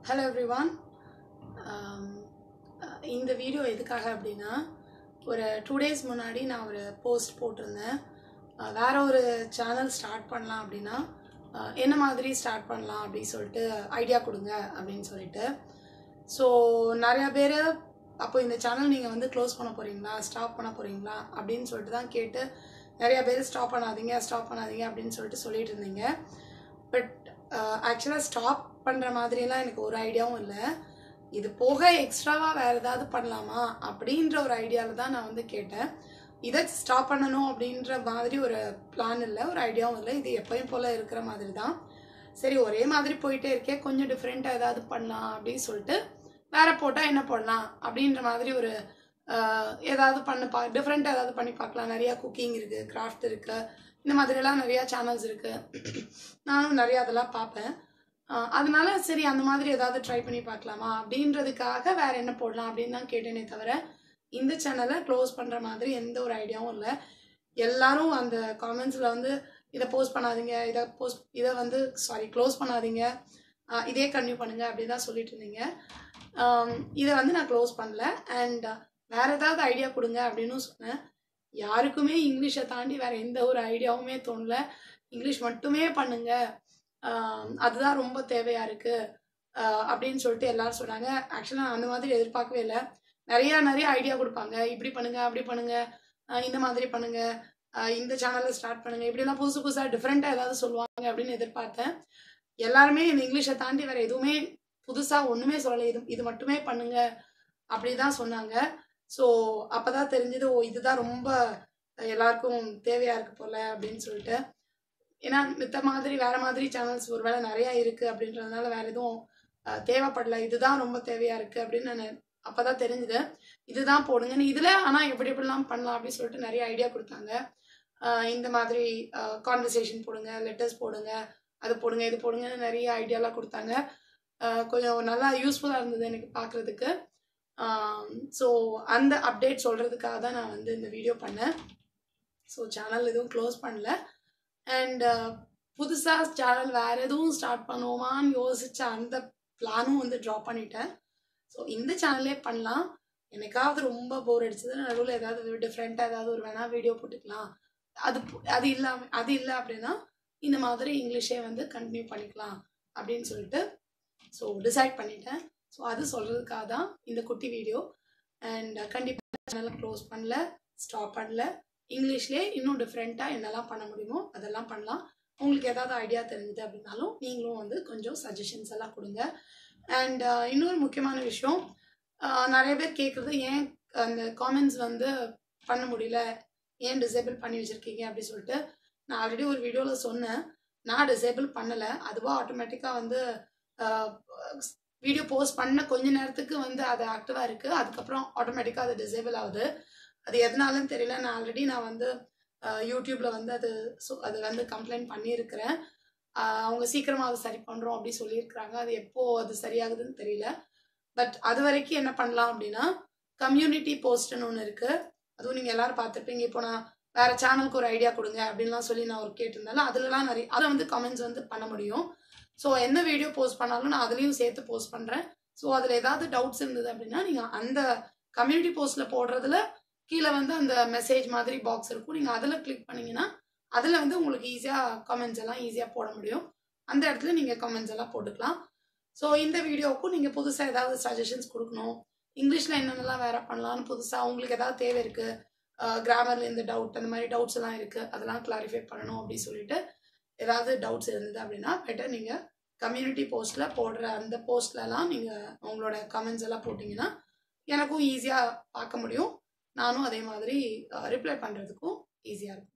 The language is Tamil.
ஹலோ எவ்ரிவான் இந்த வீடியோ எதுக்காக அப்படின்னா ஒரு டூ டேஸ் முன்னாடி நான் ஒரு போஸ்ட் போட்டிருந்தேன் அஹ், வேற ஒரு சேனல் ஸ்டார்ட் பண்ணலாம் அப்படின்னா அஹ், என்ன மாதிரி ஸ்டார்ட் பண்ணலாம் அப்படின்னு சொல்லிட்டு ஐடியா கொடுங்க அப்படின்னு சொல்லிட்டு ஸோ நிறையா பேர் அப்போ இந்த சேனல் நீங்கள் வந்து க்ளோஸ் பண்ண போகிறீங்களா ஸ்டாப் பண்ண போகிறீங்களா அப்படின்னு சொல்லிட்டு தான் கேட்டு நிறையா பேர் ஸ்டாப் பண்ணாதீங்க ஸ்டாப் பண்ணாதீங்க அப்படின்னு சொல்லிட்டு சொல்லிட்டு இருந்தீங்க பட் ஆக்சுவலாக ஸ்டாப் பண்ணுற மாதிரிலாம் எனக்கு ஒரு ஐடியாவும் இல்லை இது போக எக்ஸ்ட்ராவாக வேறு ஏதாவது பண்ணலாமா அப்படின்ற ஒரு ஐடியாவில் தான் நான் வந்து கேட்டேன் இதை ஸ்டாப் பண்ணணும் அப்படின்ற மாதிரி ஒரு பிளான் இல்லை ஒரு ஐடியாவும் இல்லை இது எப்பயும் போல் இருக்கிற மாதிரி தான் சரி ஒரே மாதிரி போயிட்டே இருக்கே கொஞ்சம் டிஃப்ரெண்ட்டாக ஏதாவது பண்ணலாம் அப்படின்னு சொல்லிட்டு வேற போட்டால் என்ன போடலாம் அப்படின்ற மாதிரி ஒரு ஆஹ், ஏதாவது பண்ண பா டிஃப்ரெண்ட்டாக ஏதாவது பண்ணி பார்க்கலாம் நிறையா குக்கிங் இருக்குது கிராஃப்ட் இருக்குது இந்த மாதிரிலாம் நிறையா சேனல்ஸ் இருக்குது நானும் நிறையா அதெல்லாம் பார்ப்பேன் ஆஹ், அதனால சரி அந்த மாதிரி ஏதாவது ட்ரை பண்ணி பார்க்கலாமா அப்படின்றதுக்காக வேற என்ன போடலாம் அப்படின்னு தான் கேட்டேனே தவிர இந்த சேனலை க்ளோஸ் பண்ணுற மாதிரி எந்த ஒரு ஐடியாவும் இல்லை எல்லாரும் அந்த காமெண்ட்ஸில் வந்து இதை போஸ்ட் பண்ணாதீங்க இதை போஸ்ட் இதை வந்து சாரி க்ளோஸ் பண்ணாதீங்க ஆஹ், இதே கன்டினியூ பண்ணுங்க அப்படி தான் சொல்லிட்டு இருந்தீங்க ஆம், இதை வந்து நான் க்ளோஸ் பண்ணல அண்ட் வேற ஏதாவது ஐடியா கொடுங்க அப்படின்னு சொன்னேன் யாருக்குமே இங்கிலீஷை தாண்டி வேற எந்த ஒரு ஐடியாவுமே தோணல இங்கிலீஷ் மட்டுமே பண்ணுங்க ஆம், அதுதான் ரொம்ப தேவையா இருக்கு ஆஹ், அப்படின்னு சொல்லிட்டு எல்லாரும் சொன்னாங்க ஆக்சுவலாக அந்த மாதிரி எதிர்பார்க்கவே இல்லை நிறைய நிறைய ஐடியா கொடுப்பாங்க இப்படி பண்ணுங்க அப்படி பண்ணுங்க ஆஹ், இந்த மாதிரி பண்ணுங்க ஆஹ், இந்த சேனலை ஸ்டார்ட் பண்ணுங்க இப்படிலாம் புதுசு புதுசாக டிஃப்ரெண்ட்டாக ஏதாவது சொல்லுவாங்க அப்படின்னு எதிர்பார்த்தேன் எல்லாருமே இந்த இங்கிலீஷை தாண்டி வேற எதுவுமே புதுசாக ஒன்றுமே சொல்லலை இது இது மட்டுமே பண்ணுங்க அப்படி தான் சொன்னாங்க ஸோ அப்பதான் தெரிஞ்சது ஓ இதுதான் ரொம்ப எல்லாருக்கும் தேவையா இருக்கு போல அப்படின்னு சொல்லிட்டு ஏன்னா மித்த மாதிரி வேற மாதிரி சேனல்ஸ் ஒருவேளை நிறைய இருக்கு அப்படின்றதுனால வேற எதுவும் அஹ், தேவைப்படல இதுதான் ரொம்ப தேவையா இருக்கு அப்படின்னு நான் அப்பதான் தெரிஞ்சுது இதுதான் போடுங்கன்னு இதுல ஆனா எப்படி எப்படிலாம் பண்ணலாம் அப்படின்னு சொல்லிட்டு நிறைய ஐடியா கொடுத்தாங்க அஹ், இந்த மாதிரி கான்வர்சேஷன் போடுங்க லெட்டர்ஸ் போடுங்க அது போடுங்க இது போடுங்கன்னு நிறைய ஐடியாலாம் கொடுத்தாங்க அஹ், கொஞ்சம் நல்லா யூஸ்ஃபுல்லாக இருந்தது எனக்கு பார்க்குறதுக்கு ஸோ அந்த அப்டேட் சொல்கிறதுக்காக தான் நான் வந்து இந்த வீடியோ பண்ணேன் ஸோ சேனல் எதுவும் க்ளோஸ் பண்ணல அண்ட் புதுசாக சேனல் வேறு எதுவும் ஸ்டார்ட் பண்ணுவோமான்னு யோசிச்ச அந்த பிளானும் வந்து ட்ராப் பண்ணிட்டேன் ஸோ இந்த சேனல்லே பண்ணலாம் எனக்காவது ரொம்ப போர் அடிச்சது நடுவில் ஏதாவது டிஃப்ரெண்ட்டாக ஏதாவது ஒரு வேணா வீடியோ போட்டுக்கலாம் அது பு- அது இல்லாமல் அது இல்லை அப்படின்னா இந்த மாதிரி இங்கிலீஷே வந்து கண்டினியூ பண்ணிக்கலாம் அப்படின்னு சொல்லிட்டு ஸோ டிசைட் பண்ணிட்டேன் ஸோ அது சொல்கிறதுக்காக தான் இந்த குட்டி வீடியோ அண்ட் கண்டிப்பாக சேனலை க்ளோஸ் பண்ணல ஸ்டாப் பண்ணல இங்கிலீஷ்லேயே இன்னும் டிஃப்ரெண்ட்டாக என்னெல்லாம் பண்ண முடியுமோ அதெல்லாம் பண்ணலாம் உங்களுக்கு ஏதாவது ஐடியா தெரிஞ்சுது அப்படின்னாலும் நீங்களும் வந்து கொஞ்சம் சஜஷன்ஸ் எல்லாம் கொடுங்க அண்ட் இன்னொரு முக்கியமான விஷயம் ஆஹ் நிறைய பேர் கேட்குறது ஏன் அந்த காமெண்ட்ஸ் வந்து பண்ண முடியல ஏன் டிசேபிள் பண்ணி வச்சுருக்கீங்க அப்படி சொல்லிட்டு நான் ஆல்ரெடி ஒரு வீடியோவில் சொன்னேன் நான் டிசேபிள் பண்ணலை அதுவாக ஆட்டோமேட்டிக்காக வந்து வீடியோ போஸ்ட் பண்ண கொஞ்ச நேரத்துக்கு வந்து அது ஆக்டிவாக இருக்குது அதுக்கப்புறம் ஆட்டோமேட்டிக்காக அது டிசேபிள் ஆகுது அது எதனாலன்னு தெரியல நான் ஆல்ரெடி நான் வந்து யூடியூப்பில் வந்து அது so- அது வந்து கம்ப்ளைண்ட் பண்ணியிருக்கிறேன் ஆஹ் அவங்க சீக்கிரமாக அதை சரி பண்ணுறோம் அப்படி சொல்லியிருக்கிறாங்க அது எப்போ அது சரியாகுதுன்னு தெரியல பட் அது வரைக்கும் என்ன பண்ணலாம் அப்படின்னா கம்யூனிட்டி போஸ்ட்னு ஒன்று இருக்குது அதுவும் நீங்கள் எல்லாரும் பார்த்துருப்பீங்க இப்போ நான் வேற சேனலுக்கு ஒரு ஐடியா கொடுங்க அப்படின்லாம் சொல்லி நான் ஒரு கேட்டிருந்தாலும் அதுலலாம் நிறைய அதில் வந்து கமெண்ட்ஸ் வந்து பண்ண முடியும் ஸோ என்ன வீடியோ போஸ்ட் பண்ணாலும் நான் அதுலேயும் சேர்த்து போஸ்ட் பண்ணுறேன் ஸோ அதில் ஏதாவது டவுட்ஸ் இருந்தது அப்படின்னா நீங்கள் அந்த கம்யூனிட்டி போஸ்ட்டில் போடுறதுல கீழே வந்து அந்த மெசேஜ் மாதிரி பாக்ஸ் இருக்கும் நீங்கள் அதில் கிளிக் பண்ணீங்கன்னா அதில் வந்து உங்களுக்கு ஈஸியாக கமெண்ட்ஸ் எல்லாம் ஈஸியாக போட முடியும் அந்த இடத்துல நீங்கள் கமெண்ட்ஸ் எல்லாம் போட்டுக்கலாம் ஸோ இந்த வீடியோவுக்கும் நீங்கள் புதுசாக ஏதாவது சஜஷன்ஸ் கொடுக்கணும் இங்கிலீஷில் என்னென்னலாம் வேற பண்ணலாம்னு புதுசாக உங்களுக்கு ஏதாவது தேவை இருக்குது கிராமரில் இந்த டவுட் அந்த மாதிரி டவுட்ஸ் எல்லாம் இருக்குது அதெல்லாம் கிளாரிஃபை பண்ணணும் அப்படின்னு சொல்லிட்டு ஏதாவது டவுட்ஸ் இருந்தது அப்படின்னா பெட்டர் நீங்கள் கம்யூனிட்டி போஸ்ட்டில் போடுற அந்த போஸ்ட்லலாம் நீங்கள் உங்களோட கமெண்ட்ஸ் எல்லாம் போட்டிங்கன்னா எனக்கும் ஈஸியாக பார்க்க முடியும் நானும் அதே மாதிரி ரிப்ளை பண்ணுறதுக்கும் ஈஸியாக இருக்கும்